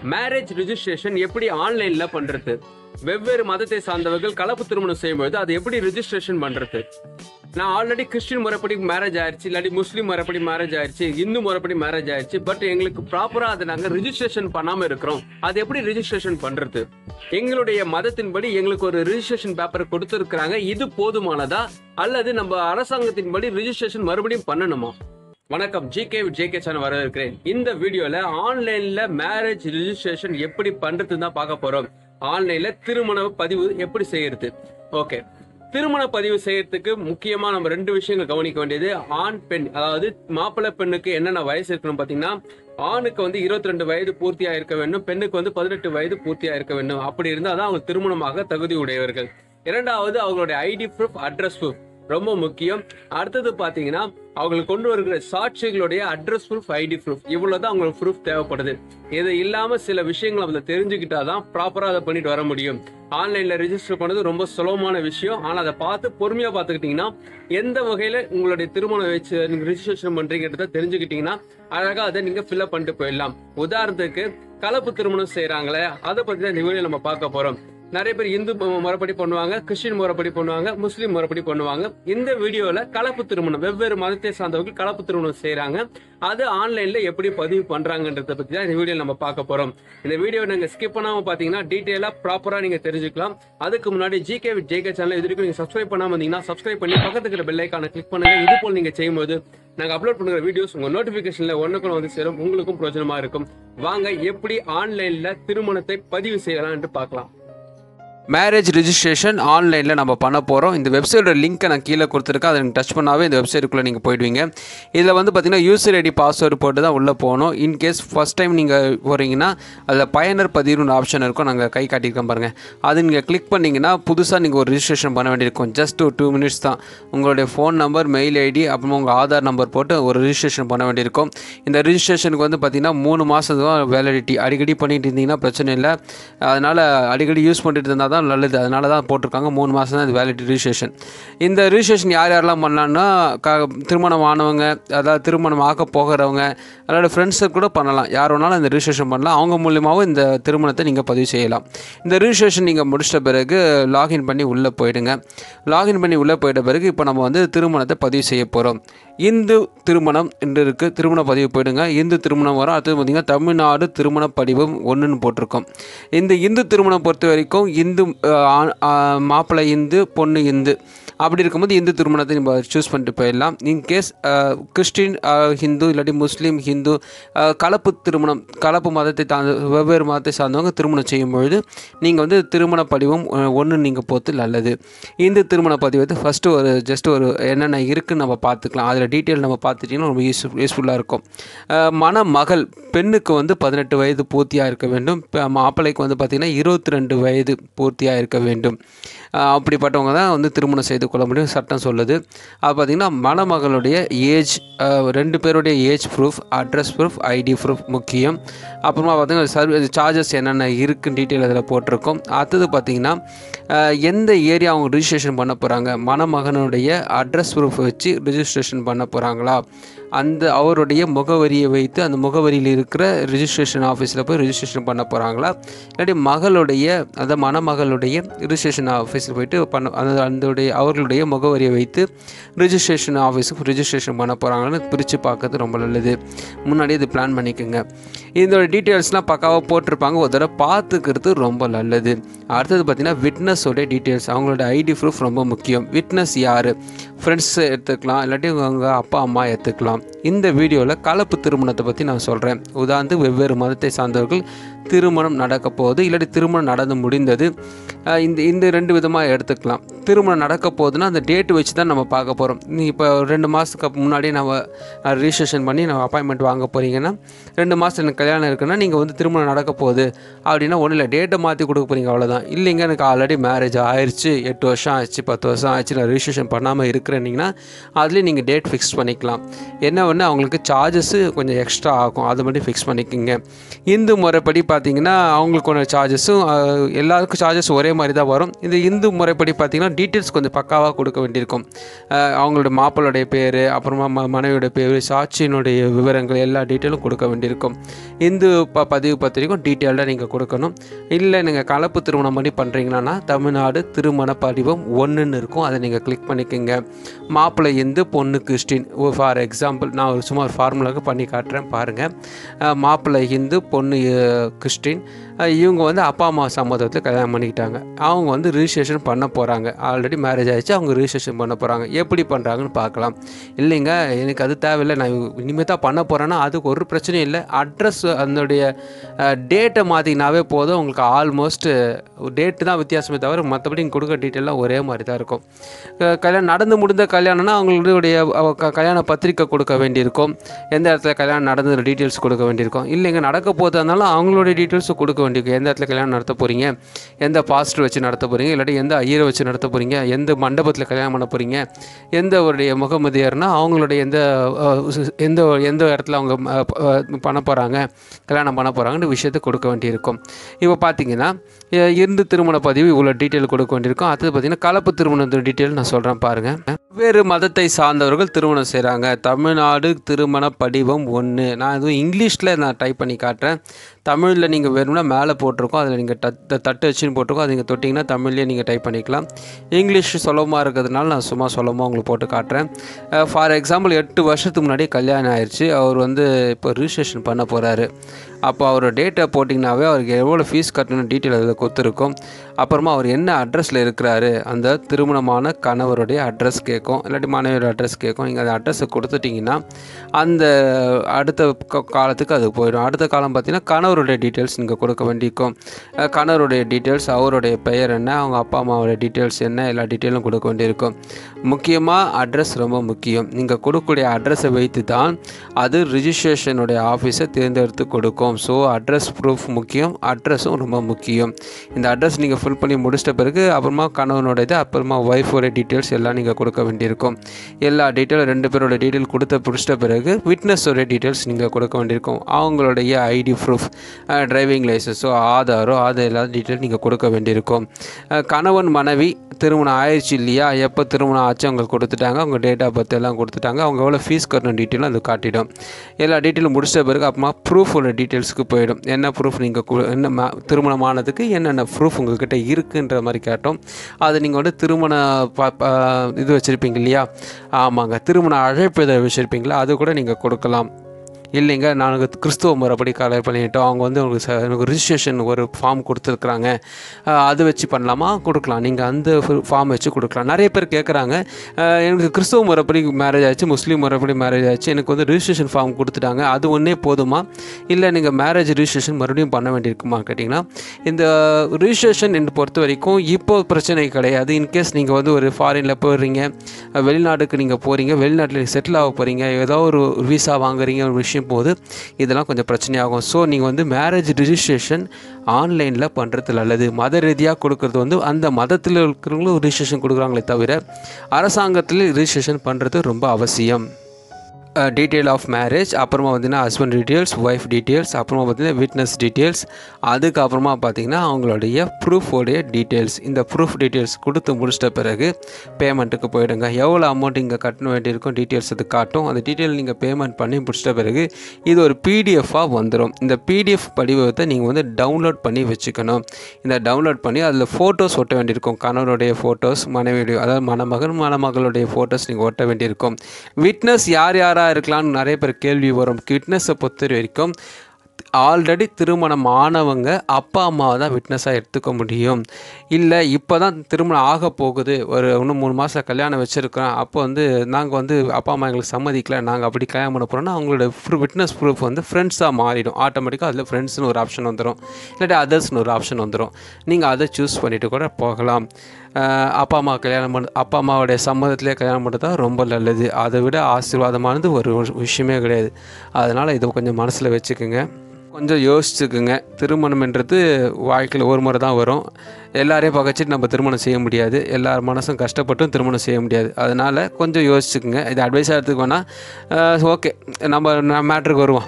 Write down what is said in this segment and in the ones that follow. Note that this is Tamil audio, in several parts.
மேரேஜ் ரிஜிஸ்ட்ரேஷன் எப்படி ஆன்லைன்ல பண்றது வெவ்வேறு மதத்தை சார்ந்தவர்கள் கலப்பு திருமணம் செய்யும்போது அதை எப்படி ரிஜிஸ்ட்ரேஷன் பண்றது நான் ஆல்ரெடி கிறிஸ்டின் முறைப்படி மேரேஜ் ஆயிருச்சு இல்லாட்டி முஸ்லீம் முறைப்படி மேரேஜ் ஆயிருச்சு இந்து முறைப்படி மேரேஜ் ஆயிருச்சு பட் எங்களுக்கு ப்ராப்பரா அதை நாங்க ரிஜிஸ்ட்ரேஷன் பண்ணாம இருக்கிறோம் அது எப்படி ரிஜிஸ்ட்ரேஷன் பண்றது எங்களுடைய மதத்தின்படி எங்களுக்கு ஒரு ரிஜிஸ்ட்ரேஷன் பேப்பர் கொடுத்துருக்காங்க இது போதுமானதா அல்லது நம்ம அரசாங்கத்தின்படி ரிஜிஸ்ட்ரேஷன் மறுபடியும் பண்ணணுமா வணக்கம் ஜிகே ஜேகே சேனல் வரவேற்கிறேன் இந்த வீடியோல ஆன்லைன்ல மேரேஜ் ரிஜிஸ்ட்ரேஷன் எப்படி பண்றதுன்னு தான் பார்க்க போறோம் ஆன்லைன்ல திருமண பதிவு எப்படி செய்யறது ஓகே திருமண பதிவு செய்யறதுக்கு முக்கியமா நம்ம ரெண்டு விஷயங்கள் கவனிக்க வேண்டியது ஆண் பெண் அதாவது மாப்பிள்ளை பெண்ணுக்கு என்னென்ன வயசு இருக்கணும் பாத்தீங்கன்னா ஆணுக்கு வந்து இருபத்தி ரெண்டு வயது பூர்த்தியா இருக்க வேண்டும் பெண்ணுக்கு வந்து பதினெட்டு வயது பூர்த்தியா இருக்க வேண்டும் அப்படி இருந்தால் தான் அவங்க திருமணமாக தகுதி உடையவர்கள் இரண்டாவது அவங்களுடைய ஐடி ப்ரூஃப் அட்ரஸ் ப்ரூஃப் ரொம்ப முக்கியம் அடுத்தது பாத்தீங்கன்னா அவங்களுக்கு கொண்டு வருகிற சாட்சிகளுடைய அட்ரஸ் ப்ரூஃப் ஐடி ப்ரூஃப் இவ்வளவுதான் அவங்களுக்கு ப்ரூஃப் தேவைப்படுது இது இல்லாம சில விஷயங்களை அதை தெரிஞ்சுக்கிட்டாதான் ப்ராப்பரா அதை பண்ணிட்டு வர முடியும் ஆன்லைன்ல ரெஜிஸ்டர் பண்ணது ரொம்ப சுலபமான விஷயம் ஆனா அதை பார்த்து பொறுமையா பார்த்துக்கிட்டீங்கன்னா எந்த வகையில உங்களுடைய திருமணம் வச்சு நீங்க ரிஜிஸ்ட்ரேஷன் பண்றீங்கிறத தெரிஞ்சுக்கிட்டீங்கன்னா அழகா அதை நீங்க ஃபில்அப் பண்ணிட்டு போயிடலாம் உதாரணத்துக்கு கலப்பு திருமணம் செய்யறாங்களே அதை பத்தி தான் இந்த வீடியோ நம்ம பார்க்க போறோம் நிறைய பேர் இந்து மு- முறைப்படி பண்ணுவாங்க கிறிஸ்டின் முறைப்படி பண்ணுவாங்க முஸ்லீம் முறைப்படி பண்ணுவாங்க இந்த வீடியோல கலப்பு திருமணம் வெவ்வேறு மதத்தை சார்ந்தவர்கள் கலப்பு திருமணம் செய்றாங்க அது ஆன்லைன்ல எப்படி பதிவு பண்றாங்கன்றத பத்தி தான் இந்த வீடியோ நம்ம பார்க்க போறோம் இந்த வீடியோ நீங்க ஸ்கிப் பண்ணாம பாத்தீங்கன்னா டீடைலா ப்ராப்பரா நீங்க தெரிஞ்சுக்கலாம் அதுக்கு முன்னாடி ஜிகே வித் ஜேகே சேனல் இது வரைக்கும் நீங்க சப்ஸ்கிரைப் பண்ணாம இருந்தீங்கன்னா சப்ஸ்கிரைப் பண்ணி பக்கத்துல இருக்கிற பெல் ஐக்கான கிளிக் பண்ணுங்க இது போல் நீங்க செய்யும்போது நாங்க அப்லோட் பண்ணுற வீடியோஸ் உங்க நோட்டிபிகேஷன்ல ஒண்ணுக்குள்ள வந்து சேரும் உங்களுக்கும் பிரயோஜனமா இருக்கும் வாங்க எப்படி ஆன்லைன்ல திருமணத்தை பதிவு செய்யலாம்னு பார்க்கலாம் மேரேஜ் ரிஜிஸ்ட்ரேஷன் ஆன்லைனில் நம்ம பண்ண போகிறோம் இந்த வெப்சைட்டோட லிங்க்கை நான் கீழே கொடுத்துருக்கேன் அதை நீங்கள் டச் பண்ணாவே இந்த வெப்சைட்டுக்குள்ளே நீங்கள் போயிடுவீங்க இதில் வந்து பார்த்தீங்கன்னா யூசர் ஐடி பாஸ்வேர்டு போட்டு தான் உள்ளே போகணும் இன்கேஸ் ஃபஸ்ட் டைம் நீங்கள் போகிறீங்கன்னா அதில் பயனர் பதிவுன்னு ஆப்ஷன் இருக்கும் நாங்கள் கை காட்டியிருக்கோம் பாருங்கள் அது நீங்கள் கிளிக் பண்ணிங்கன்னா புதுசாக நீங்கள் ஒரு ரிஜிஸ்ட்ரேஷன் பண்ண வேண்டியிருக்கும் ஜஸ்ட் ஒரு டூ மினிட்ஸ் தான் உங்களுடைய ஃபோன் நம்பர் மெயில் ஐடி அப்புறமா உங்கள் ஆதார் நம்பர் போட்டு ஒரு ரிஜிஸ்ட்ரேஷன் பண்ண வேண்டியிருக்கும் இந்த ரிஜிஸ்ட்ரேஷனுக்கு வந்து பார்த்தீங்கன்னா மூணு மாதம் தான் வேலிடிட்டி அடிக்கடி பண்ணிட்டு இருந்தீங்கன்னா பிரச்சனை இல்லை அதனால் அடிக்கடி யூஸ் பண்ணிட்டு இருந்தால் தான் நல்லது அதனால தான் போட்டிருக்காங்க மூணு மாதம் தான் இது வேலிடிட்டி ரிஜிஸ்ட்ரேஷன் இந்த ரிஜிஸ்ட்ரேஷன் யார் யாரெல்லாம் பண்ணலான்னா க திருமணம் ஆனவங்க அதாவது திருமணம் ஆக போகிறவங்க அதோட ஃப்ரெண்ட்ஸு கூட பண்ணலாம் யார் வேணாலும் இந்த ரிஜிஸ்ட்ரேஷன் பண்ணலாம் அவங்க மூலியமாகவும் இந்த திருமணத்தை நீங்கள் பதிவு செய்யலாம் இந்த ரிஜிஸ்ட்ரேஷன் நீங்கள் முடிச்சிட்ட பிறகு லாகின் பண்ணி உள்ளே போயிடுங்க லாகின் பண்ணி உள்ளே போயிட்ட பிறகு இப்போ நம்ம வந்து திருமணத்தை பதிவு செய்ய போகிறோம் இந்து திருமணம் என்று இருக்குது திருமண பதிவு போயிடுங்க இந்து திருமணம் வரும் அடுத்தது பார்த்திங்கன்னா தமிழ்நாடு திருமண படிவம் ஒன்றுன்னு போட்டிருக்கோம் இந்த இந்து திருமணம் பொறுத்த வரைக்கும் இந்து அஹ், ஆண்- ஆஹ், மாப்பிள்ளை இந்து பொண்ணு இந்து அப்படி இருக்கும்போது இந்து திருமணத்தை நம்ம சூஸ் பண்ணிட்டு போயிடலாம் இன்கேஸ் கிறிஸ்டின் அஹ், ஹிந்து இல்லாட்டி முஸ்லீம் ஹிந்து அஹ், கலப்பு திருமணம் கலப்பு மதத்தை சார்ந்த வெவ்வேறு மதத்தை சார்ந்தவங்க திருமணம் செய்யும் பொழுது நீங்கள் வந்து திருமண படிவம் ஒன்று நீங்கள் போத்து நல்லது இந்து திருமண பதிவத்தை ஃபஸ்ட்டு ஒரு ஜஸ்ட் ஒரு என்னென்ன இருக்குன்னு நம்ம பார்த்துக்கலாம் அதில் டீட்டெயில் நம்ம பார்த்துட்டிங்கன்னா ரொம்ப யூஸ் யூஸ்ஃபுல்லாக இருக்கும் அஹ், மணமகள் பெண்ணுக்கு வந்து பதினெட்டு வயது பூர்த்தியாக இருக்க வேண்டும் ப- மாப்பிள்ளைக்கு வந்து பார்த்திங்கன்னா இருபத்தி ரெண்டு வயது பூர்த்தியாக இருக்க வேண்டும் அஹ், அப்படிப்பட்டவங்க தான் வந்து திருமணம் செய்து கொள்ள முடியும் சட்டம் சொல்லுது அது பார்த்திங்கன்னா மணமகளுடைய ஏஜ் ரெண்டு பேருடைய age proof address proof ID proof முக்கியம் அப்புறமா பார்த்திங்கன்னா சர்வீஸ் சார்ஜஸ் என்னென்ன இருக்குன்னு டீட்டெயில் அதில் போட்டிருக்கோம் அடுத்தது பார்த்திங்கன்னா அஹ், எந்த ஏரியா அவங்க ரிஜிஸ்ட்ரேஷன் பண்ண போகிறாங்க மணமகனுடைய அட்ரஸ் ப்ரூஃப் வச்சு ரிஜிஸ்ட்ரேஷன் பண்ண போகிறாங்களா அந்த அவருடைய முகவரியை வைத்து அந்த முகவரியில் இருக்கிற ரிஜிஸ்ட்ரேஷன் ஆஃபீஸில் போய் ரிஜிஸ்ட்ரேஷன் பண்ண போகிறாங்களா இல்லாட்டி மகளுடைய அந்த மணமகளுடைய ரிஜிஸ்ட்ரேஷன் ஆஃபீஸில் போயிட்டு பண்ண அந்த அந்த அவர்களுடைய முகவரியை வைத்து ரிஜிஸ்ட்ரேஷன் ஆஃபீஸுக்கு ரிஜிஸ்ட்ரேஷன் பண்ண போகிறாங்கன்னு பிரித்து பார்க்கறது ரொம்ப நல்லது முன்னாடியே இது பிளான் பண்ணிக்கோங்க இதோட டீட்டெயில்ஸ்லாம் பக்காவாக போட்டிருப்பாங்க ஒரு தடவை பார்த்துக்கிறது ரொம்ப நல்லது அடுத்தது பார்த்திங்கன்னா விட்னஸோடைய டீட்டெயில்ஸ் அவங்களோட ஐடி ப்ரூஃப் ரொம்ப முக்கியம் விட்னஸ் யார் ஃப்ரெண்ட்ஸ் எடுத்துக்கலாம் இல்லாட்டி அவங்க அப்பா அம்மா எடுத்துக்கலாம் இந்த வீடியோவில் கலப்பு திருமணத்தை பற்றி நான் சொல்கிறேன் உதாரணத்துக்கு வெவ்வேறு மதத்தை சார்ந்தவர்கள் திருமணம் நடக்க போகுது இல்லாட்டி திருமணம் நடந்து முடிந்தது அஹ் இந்த இந்த ரெண்டு விதமாக எடுத்துக்கலாம் திருமணம் நடக்க போகுதுன்னா அந்த டேட் வச்சு தான் நம்ம பார்க்க போகிறோம் நீ இப்போ ரெண்டு மாதத்துக்கு முன்னாடி நம்ம ரிஜிஸ்ட்ரேஷன் பண்ணி நம்ம அப்பாயின்மெண்ட் வாங்க போகிறீங்கன்னா ரெண்டு மாதம் எனக்கு கல்யாணம் இருக்குன்னா நீங்கள் வந்து திருமணம் நடக்க போகுது அப்படின்னா ஒன்றும் இல்லை டேட்டை மாற்றி கொடுக்க போகிறீங்க அவ்வளோதான் இல்லைங்க எனக்கு ஆல்ரெடி மேரேஜ் ஆயிடுச்சு எட்டு வருஷம் ஆயிடுச்சு பத்து வருஷம் ஆயிடுச்சு நான் ரிஜிஸ்ட்ரேஷன் பண்ணாமல் இருக்கிறேன்னீங்கன்னா அதுலேயே நீங்கள் டேட் ஃபிக்ஸ் பண்ணிக்கலாம் என்ன ஒன்று அவங்களுக்கு சார்ஜஸ்ஸு கொஞ்சம் எக்ஸ்ட்ரா ஆகும் அது மட்டும் ஃபிக்ஸ் பண்ணிக்கோங்க இந்து முறைப்படி பார்த்தீங்கன்னா அவங்களுக்கு ஒன்று சார்ஜஸும் எல்லாருக்கும் சார்ஜஸ் ஒரே மாதிரி தான் வரும் இந்த இந்து முறைப்படி பார்த்தீங்கன்னா டீட்டெயில்ஸ் கொஞ்சம் பக்காவாக கொடுக்க வேண்டியிருக்கும் அஹ் அவங்களோட மாப்பிள்ளுடைய பேர் அப்புறமா ம மனைவியோட பேர் சாட்சியினுடைய விவரங்கள் எல்லா டீட்டெயிலும் கொடுக்க வேண்டியிருக்கும் இந்து ப பதிவு பத்திரிக்கும் டீட்டெயில்டாக நீங்கள் கொடுக்கணும் இல்லை நீங்கள் கலப்பு திருமணம் பண்ணி பண்ணுறீங்கன்னா தமிழ்நாடு திருமண படிவம் ஒன்றுன்னு இருக்கும் அதை நீங்கள் கிளிக் பண்ணிக்கோங்க மாப்பிள்ளை இந்து பொண்ணு கிறிஸ்டின் ஃபார் எக்ஸாம்பிள் நான் ஒரு சும்மா ஒரு ஃபார்முலாவுக்கு பண்ணி காட்டுறேன் பாருங்கள் மாப்பிள்ளை இந்து பொண்ணு அஹ், கிறிஸ்டின் அஹ், இவங்க வந்து அப்பா அம்மா சம்மதத்தில் கல்யாணம் பண்ணிக்கிட்டாங்க அவங்க வந்து ரிஜிஸ்ட்ரேஷன் பண்ண போகிறாங்க ஆல்ரெடி மேரேஜ் ஆயிடுச்சு அவங்க ரிஜிஸ்ட்ரேஷன் பண்ண போகிறாங்க எப்படி பண்ணுறாங்கன்னு பார்க்கலாம் இல்லைங்க எனக்கு அது தேவையில்லை நான் இனிமேல் தான் பண்ண போகிறேன்னா அதுக்கு ஒரு பிரச்சனையும் இல்லை அட்ரஸ் அதனுடைய டேட்டை மாற்றினாவே போதும் உங்களுக்கு ஆல்மோஸ்ட் டேட்டு தான் வித்தியாசமே தவிர மற்றபடி இங்கே கொடுக்குற டீட்டெயிலாம் ஒரே மாதிரி தான் இருக்கும் அஹ் கல்யாணம் நடந்து முடிந்த கல்யாணம்னா அவங்களுடைய அஹ், க- கல்யாண பத்திரிக்கை கொடுக்க வேண்டியிருக்கும் எந்த இடத்துல கல்யாணம் நடந்த டீட்டெயில்ஸ் கொடுக்க வேண்டியிருக்கும் இல்லைங்க நடக்க போகிறதுனால அவங்களுடைய டீட்டெயில்ஸும் கொடுக்க வேண்டியிருக்கும் எந்த இடத்துல கல்யாணம் நடத்த போகிறீங்க எந்த பாஸ்டர் வச்சு நடத்த போகிறீங்க இல்லாட்டி எந்த ஐயரை வச்சு நடத்த போகிறீங்க எந்த மண்டபத்தில் கல்யாணம் பண்ண போகிறீங்க எந்த ஒரு முகமதியர்னா அவங்களுடைய எந்த அஹ், உஸ்- எந்த எந்த இடத்துல அவங்க அஹ், ப- அஹ், பண்ண போகிறாங்க கல்யாணம் பண்ண போகிறாங்கன்னு விஷயத்தை கொடுக்க வேண்டியிருக்கும் இப்போ பார்த்தீங்கன்னா அஹ், இருந்து திருமண பதிவு இவ்வளோ டீட்டெயில் கொடுக்க வேண்டியிருக்கும் அடுத்தது பார்த்தீங்கன்னா கலப்பு திருமணத்தோட டீட்டெயில் நான் சொல்கிறேன் பாருங்கள் வேறு மதத்தை சார்ந்தவர்கள் திருமணம் செய்கிறாங்க தமிழ்நாடு திருமண படிவம் ஒன்று நான் எதுவும் இங்கிலீஷில் நான் டைப் பண்ணி காட்டுறேன் தமிழில் நீங்கள் வேணும்னா மேலே போட்டிருக்கோம் அதில் நீங்கள் தட்டு தட்டு வச்சுன்னு போட்டிருக்கோம் அது நீங்கள் தொட்டிங்கன்னா தமிழ்லேயே நீங்கள் டைப் பண்ணிக்கலாம் இங்கிலீஷ் சுலபமாக இருக்கிறதுனால நான் சும்மா சுலபமாக உங்களுக்கு போட்டு காட்டுறேன் ஃபார் எக்ஸாம்பிள் எட்டு வருஷத்துக்கு முன்னாடி கல்யாணம் ஆயிடுச்சு அவர் வந்து இப்போ ரிஜிஸ்ட்ரேஷன் பண்ண போகிறாரு அப்போ அவரோட டேட்டா போட்டிங்கனாவே அவருக்கு எவ்வளோ ஃபீஸ் கட்டணும் டீட்டெயில் அதில் கொடுத்துருக்கும் அப்புறமா அவர் என்ன அட்ரஸில் இருக்கிறாரு அந்த திருமணமான கணவருடைய அட்ரஸ் கேட்கும் இல்லாட்டி மனைவியோட அட்ரஸ் கேட்கும் நீங்கள் அந்த அட்ரஸை கொடுத்துட்டிங்கன்னா அந்த அடுத்த க- காலத்துக்கு அது போயிடும் அடுத்த காலம் பார்த்தீங்கன்னா கணவருடைய டீட்டெயில்ஸ் நீங்கள் கொடுக்க வேண்டியிருக்கும் அஹ் கணவருடைய டீட்டெயில்ஸ் அவருடைய பெயர் என்ன அவங்க அப்பா அம்மாவோட டீட்டெயில்ஸ் என்ன எல்லா டீட்டெயிலும் கொடுக்க வேண்டியிருக்கும் முக்கியமாக அட்ரஸ் ரொம்ப முக்கியம் நீங்கள் கொடுக்கக்கூடிய அட்ரஸை வைத்து தான் அது ரிஜிஸ்ட்ரேஷனுடைய ஆஃபீஸை தேர்ந்தெடுத்து கொடுக்கும் ஸோ அட்ரஸ் ப்ரூஃப் முக்கியம் அட்ரஸும் ரொம்ப முக்கியம் இந்த அட்ரஸ் நீங்கள் ஃபில் பண்ணி முடிச்சிட்ட பிறகு அப்புறமா கணவனோட இது அப்புறமா ஒய்ஃபோட டீட்டெயில்ஸ் எல்லாம் நீங்கள் கொடுக்க வேண்டியிருக்கும் எல்லா டீட்டெயிலும் ரெண்டு பேரோட டீட்டெயில் கொடுத்த பிடிச்சிட்ட பிறகு விட்னஸோட டீட்டெயில்ஸ் நீங்கள் கொடுக்க வேண்டியிருக்கும் அவங்களுடைய ஐடி ப்ரூஃப் டிரைவிங் லைசன்ஸோ ஆதாரோ ஆதார் எல்லா டீட்டெயில் நீங்கள் கொடுக்க வேண்டியிருக்கும் அஹ் கணவன் மனைவி திருமணம் ஆயிடுச்சு இல்லையா எப்போ திருமணம் ஆச்சு அவங்க கொடுத்துட்டாங்க அவங்க டேட் ஆஃப் பர்த் எல்லாம் கொடுத்துட்டாங்க அவங்க எவ்வளோ ஃபீஸ் கட்டணும் டீட்டெயிலும் அது காட்டிடும் எல்லா டீட்டெயிலும் முடிச்சிட்ட பிறகு அப்புறமா ப்ரூஃபோட டீட்டெயில்ஸ்க்கு போயிடும் என்ன ப்ரூஃப் நீங்கள் என்ன மா- திருமணமானதுக்கு என்னென்ன ப்ரூஃப் உங்ககிட்ட இருக்குன்ற மாதிரி கேட்டோம் அது நீங்கள் வந்து திருமண ப ப- இது வச்சுருப்பீங்க இல்லையா ஆமாங்க திருமண அழைப்பிதழ் வச்சுருப்பீங்களா அது கூட நீங்கள் கொடுக்கலாம் இல்லைங்க நாங்கள் கிறிஸ்துவ முறைப்படி கலை பண்ணிட்டோம் அவங்க வந்து உங்களுக்கு ச- எனக்கு ரிஜிஸ்ட்ரேஷன் ஒரு ஃபார்ம் கொடுத்துருக்குறாங்க அது வச்சு பண்ணலாமா கொடுக்கலாம் நீங்கள் அந்த ஃபார்ம் வச்சு கொடுக்கலாம் நிறைய பேர் கேட்குறாங்க எனக்கு கிறிஸ்துவ முறைப்படி மேரேஜ் ஆச்சு முஸ்லீம் முறைப்படி மேரேஜ் ஆச்சு எனக்கு வந்து ரிஜிஸ்ட்ரேஷன் ஃபார்ம் கொடுத்துட்டாங்க அது ஒன்றே போதுமா இல்லை நீங்கள் மேரேஜ் ரிஜிஸ்ட்ரேஷன் மறுபடியும் பண்ண வேண்டியிருக்குமா கேட்டிங்கன்னா இந்த ரிஜிஸ்ட்ரேஷன் என்று பொறுத்த வரைக்கும் இப்போ பிரச்சனை கிடையாது இன்கேஸ் நீங்கள் வந்து ஒரு ஃபாரினில் போடுறீங்க வெளிநாட்டுக்கு நீங்கள் போகிறீங்க வெளிநாட்டில் செட்டில் ஆக போகிறீங்க ஏதோ ஒரு விசா வாங்குறீங்க ஒரு விஷயம் போது இதெல்லாம் கொஞ்சம் பிரச்சனையாகும் ஸோ நீங்கள் வந்து மேரேஜ் ரிஜிஸ்ட்ரேஷன் ஆன்லைனில் பண்ணுறது நல்லது மத ரீதியாக கொடுக்கறது வந்து அந்த மதத்தில் இருக்கிறவங்களும் ரிஜிஸ்ட்ரேஷன் கொடுக்குறாங்களே தவிர அரசாங்கத்தில் ரிஜிஸ்ட்ரேஷன் பண்ணுறது ரொம்ப அவசியம் டீட்டெயில் ஆஃப் மேரேஜ் அப்புறமா பார்த்தீங்கன்னா ஹஸ்பண்ட் டீட்டெயில்ஸ் ஒய்ஃப் டீட்டெயில்ஸ் அப்புறமா பார்த்தீங்கன்னா விட்னஸ் டீட்டெயில்ஸ் அதுக்கப்புறமா பார்த்தீங்கன்னா அவங்களுடைய ப்ரூஃபோடைய டீட்டெயில்ஸ் இந்த ப்ரூஃப் டீட்டெயில்ஸ் கொடுத்து முடிச்சிட்ட பிறகு பேமெண்ட்டுக்கு போயிடுங்க எவ்வளோ அமௌண்ட் இங்கே கட்டண வேண்டியிருக்கும் டீட்டெயில்ஸ் அது காட்டும் அந்த டீட்டெயில் நீங்கள் பேமெண்ட் பண்ணி முடிச்சிட்ட பிறகு இது ஒரு பிடிஎஃபாக வந்துடும் இந்த பிடிஎஃப் படிவத்தை நீங்கள் வந்து டவுன்லோட் பண்ணி வச்சுக்கணும் இந்த டவுன்லோட் பண்ணி அதில் ஃபோட்டோஸ் ஒட்ட வேண்டியிருக்கும் கணவருடைய ஃபோட்டோஸ் மனைவியுடைய அதாவது மணமகன் மணமகளுடைய ஃபோட்டோஸ் நீங்கள் ஒட்ட வேண்டியிருக்கும் விட்னஸ் யார் யாராக இருக்கலாம்னு நிறைய பேர் கேள்வி வரும் விட்னஸை பொறுத்த வரைக்கும் ஆல்ரெடி திருமணம் ஆனவங்க அப்பா அம்மாவை தான் விட்னஸாக எடுத்துக்க முடியும் இல்லை இப்போ தான் திருமணம் ஆக போகுது ஒரு இன்னும் மூணு மாதம் கல்யாணம் வச்சுருக்கிறோம் அப்போ வந்து நாங்கள் வந்து அப்பா அம்மா எங்களுக்கு சம்மதிக்கல நாங்கள் அப்படி கல்யாணம் பண்ண போகிறோம்னா அவங்களோட விட்னஸ் ப்ரூஃப் வந்து ஃப்ரெண்ட்ஸாக மாறிடும் ஆட்டோமேட்டிக்காக அதில் ஃப்ரெண்ட்ஸ்னு ஒரு ஆப்ஷன் வந்துடும் இல்லாட்டி அதர்ஸ்னு ஒரு ஆப்ஷன் வந்துடும் நீங்கள் அதை சூஸ் பண்ணிவிட்டு கூட போகலாம் அஹ் அப்பா அம்மா கல்யாணம் பண்ண அப்பா அம்மாவுடைய சம்மதத்திலே கல்யாணம் பண்ணுறது தான் ரொம்ப நல்லது அதை விட ஆசீர்வாதமானது ஒரு விஷயமே கிடையாது அதனால் இதை கொஞ்சம் மனசில் வச்சுக்கோங்க கொஞ்சம் யோசிச்சுக்குங்க திருமணம்ன்றது வாழ்க்கையில் ஒரு முறை தான் வரும் எல்லாரையும் பகைச்சிட்டு நம்ம திருமணம் செய்ய முடியாது எல்லார் மனசும் கஷ்டப்பட்டும் திருமணம் செய்ய முடியாது அதனால் கொஞ்சம் யோசிச்சுக்குங்க இது அட்வைஸாக எடுத்துக்கோன்னா ஓகே நம்ம மேட்ருக்கு வருவோம்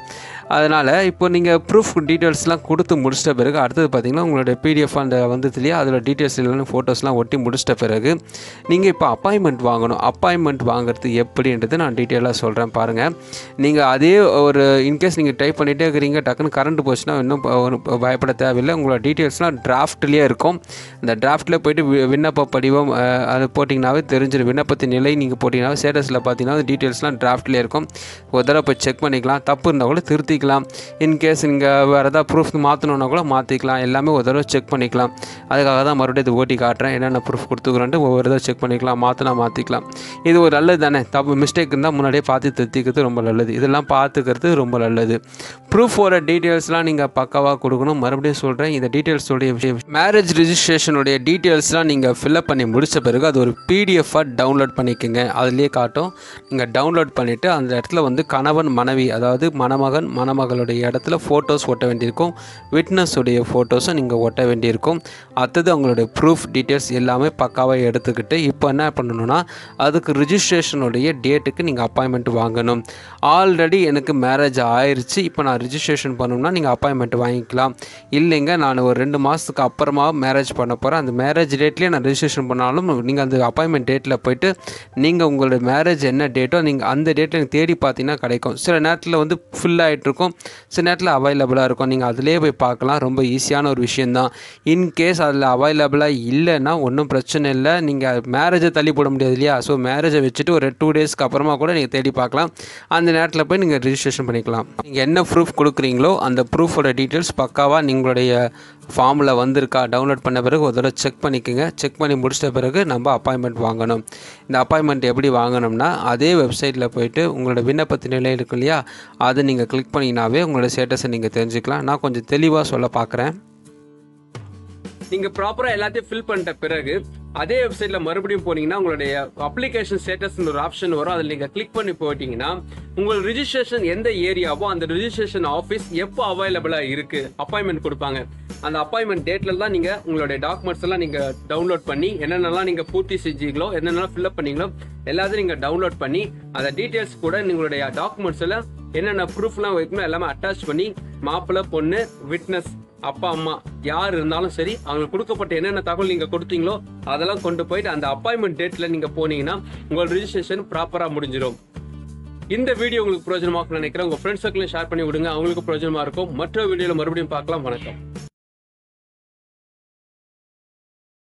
அதனால் இப்போ நீங்கள் ப்ரூஃப் டீட்டெயில்ஸ்லாம் கொடுத்து முடிச்சிட்ட பிறகு அடுத்தது பார்த்தீங்கன்னா உங்களுடைய பிடிஎஃப் அந்த வந்ததுலேயே அதில் டீட்டெயில்ஸ் இல்லைன்னு ஃபோட்டோஸ்லாம் ஒட்டி முடிச்சிட்ட பிறகு நீங்கள் இப்போ அப்பாயின்மெண்ட் வாங்கணும் அப்பாயின்மெண்ட் வாங்குறது எப்படின்றது நான் டீட்டெயிலாக சொல்கிறேன் பாருங்கள் நீங்கள் அதே ஒரு இன்கேஸ் நீங்கள் டைப் பண்ணிகிட்டே இருக்கிறீங்க டக்குன்னு கரண்ட் போச்சுன்னா இன்னும் ப- ஒரு ப- பயப்பட தேவையில்லை உங்களோட டீட்டெயில்ஸ்லாம் டிராஃப்ட்லேயே இருக்கும் அந்த டிராஃப்ட்டில் போயிட்டு வி- விண்ணப்ப படிவம் அஹ், அது போட்டிங்கனாவே தெரிஞ்சிடும் விண்ணப்பத்தின் நிலை நீங்கள் போட்டிங்கனாவே ஸ்டேட்டஸில் பார்த்தீங்கன்னா டீட்டெயில்ஸ்லாம் டிராஃப்ட்லேயே இருக்கும் ஒரு தடவை போய் செக் பண்ணிக்கலாம் தப்பு இருந்தால் கூட திருத்திக்கலாம் இன்கேஸ் நீங்கள் வேறு ஏதாவது ப்ரூஃப் மாற்றணுன்னா கூட மாற்றிக்கலாம் எல்லாமே ஒரு தடவை செக் பண்ணிக்கலாம் அதுக்காக தான் மறுபடியும் இது ஓட்டி காட்டுறேன் என்னென்ன ப்ரூஃப் கொடுத்துக்கிறோன்ட்டு ஒவ்வொரு தடவை செக் பண்ணிக்கலாம் மாற்றினா மாற்றிக்கலாம் இது ஒரு நல்லது தானே தப்பு மிஸ்டேக் இருந்தால் முன்னாடியே பார்த்து திருத்திக்கிறது ரொம்ப நல்லது இதெல்லாம் பார்த்துக்கிறது ரொம்ப நல்லது ப்ரூஃபோட டீட்டெயில்ஸ்லாம் நீங்கள் பக்காவாக கொடுக்கணும் மறுபடியும் சொல்கிறேன் இந்த டீட்டெயில்ஸோடைய விஷயம் மேரேஜ் ரிஜிஸ்ட்ரேஷனுடைய டீட்டெயில்ஸ்லாம் நீங்கள் ஃபில்அப் பண்ணி முடிச்ச பிறகு அது ஒரு பிடிஎஃபாக டவுன்லோட் பண்ணிக்கோங்க அதுலேயே காட்டும் நீங்கள் டவுன்லோட் பண்ணிவிட்டு அந்த இடத்துல வந்து கணவன் மனைவி அதாவது மணமகன் மணமகளுடைய இடத்துல ஃபோட்டோஸ் ஒட்ட வேண்டியிருக்கும் விட்னஸ் உடைய ஃபோட்டோஸும் நீங்கள் ஒட்ட வேண்டியிருக்கும் அடுத்தது அவங்களுடைய ப்ரூஃப் டீட்டெயில்ஸ் எல்லாமே பக்காவாக எடுத்துக்கிட்டு இப்போ என்ன பண்ணணும்னா அதுக்கு ரிஜிஸ்ட்ரேஷனுடைய டேட்டுக்கு நீங்கள் அப்பாயின்மெண்ட் வாங்கணும் ஆல்ரெடி எனக்கு மேரேஜ் ஆயிருச்சு இப்போ நான் ரிஜிஸ்ட்ரேஷன் பண்ணணும்னா நீங்கள் அப்பாயின்மெண்ட் வாங்கிக்கலாம் இல்லைங்க நான் ஒரு ரெண்டு மாதத்துக்கு அப்புறமா மேரேஜ் பண்ண போகிறேன் அந்த மேரேஜ் டேட்லேயே நான் ரிஜிஸ்ட்ரேஷன் பண்ணாலும் நீங்கள் அந்த அப்பாயின்மெண்ட் டேட்டில் போயிட்டு நீங்கள் உங்களோட மேரேஜ் என்ன டேட்டோ நீங்கள் அந்த டேட்டில் எனக்கு தேடி பார்த்தீங்கன்னா கிடைக்கும் சில நேரத்தில் வந்து ஃபில் ஆகிட்டு இருக்கும் சில நேரத்தில் அவைலபிளாக இருக்கும் நீங்கள் அதிலே போய் பார்க்கலாம் ரொம்ப ஈஸியான ஒரு விஷயந்தான் இன்கேஸ் அதில் அவைலபிளாக இல்லைன்னா ஒன்றும் பிரச்சனை இல்லை நீங்கள் மேரேஜை தள்ளி போட முடியாது இல்லையா ஸோ மேரேஜை வச்சுட்டு ஒரு டூ டேஸ்க்கு அப்புறமா கூட நீங்கள் தேடி பார்க்கலாம் அந்த நேரத்தில் போய் நீங்கள் ரிஜிஸ்ட்ரேஷன் பண்ணிக்கலாம் நீங்கள் என்ன ப்ரூஃப் கொடுக்குறீங்களோ அந்த ப்ரூஃபோட டீட்டெயில்ஸ் பக்காவாக நீங்களுடைய ஃபார்மில் வந்திருக்கா டவுன்லோட் பண்ண பிறகு ஒரு தடவை செக் பண்ணிக்கோங்க செக் பண்ணி முடிச்சிட்ட பிறகு நம்ம அப்பாயின்மெண்ட் வாங்கணும் இந்த அப்பாயின்மெண்ட் எப்படி வாங்கணும்னா அதே வெப்சைட்டில் போயிட்டு உங்களோட விண்ணப்பத்தின் நிலை இருக்கு இல்லையா அதை நீங்கள் கிளிக் பண்ணிங்கனாவே உங்களோட ஸ்டேட்டஸை நீங்கள் தெரிஞ்சுக்கலாம் நான் கொஞ்சம் தெளிவாக சொல்ல பார்க்குறேன் நீங்க ப்ராப்பரா எல்லாத்தையும் ஃபில் பண்ணிட்ட பிறகு அதே வெப்சைட்ல மறுபடியும் போனீங்கன்னா உங்களுடைய அப்ளிகேஷன் ஸ்டேட்டஸ் ஒரு ஆப்ஷன் வரும் அதில் நீங்க கிளிக் பண்ணி போயிட்டீங்கன்னா உங்கள் ரிஜிஸ்ட்ரேஷன் எந்த ஏரியாவோ அந்த ரிஜிஸ்ட்ரேஷன் ஆஃபீஸ் எப்போ அவைலபிளா இருக்கு அப்பாயின்மெண்ட் கொடுப்பாங்க அந்த அப்பாயின்மெண்ட் டேட்ல தான் நீங்க உங்களுடைய டாக்குமெண்ட்ஸ் எல்லாம் நீங்க டவுன்லோட் பண்ணி என்னென்னலாம் நீங்க பூர்த்தி செஞ்சீங்களோ என்னென்னலாம் ஃபில்அப் பண்ணீங்களோ எல்லாத்தையும் நீங்க டவுன்லோட் பண்ணி அந்த டீடைல்ஸ் கூட உங்களுடைய டாக்குமெண்ட்ஸ் எல்லாம் என்னென்ன ப்ரூஃப்லாம் வைக்கணும் எல்லாமே அட்டாச் பண்ணி மாப்பிள்ளை பொண்ணு விட்னஸ் அப்பா அம்மா யார் இருந்தாலும் சரி அவங்களுக்கு கொடுக்கப்பட்ட என்னென்ன தகவல் நீங்க கொடுத்தீங்களோ அதெல்லாம் கொண்டு போயிட்டு அந்த அப்பாயின்மெண்ட் டேட்ல நீங்க போனீங்கன்னா உங்கள் ரிஜிஸ்ட்ரேஷன் ப்ராப்பரா முடிஞ்சிடும் இந்த வீடியோ உங்களுக்கு பிரயோஜனமாக நினைக்கிறேன் உங்க ஃப்ரெண்ட்ஸ் சர்க்கிளையும் ஷேர் பண்ணி விடுங்க அவங்களுக்கு பிரயோஜனமா இருக்கும் மற்ற வீடியோல மறுபடியும் பார்க்கலாம் வணக்கம்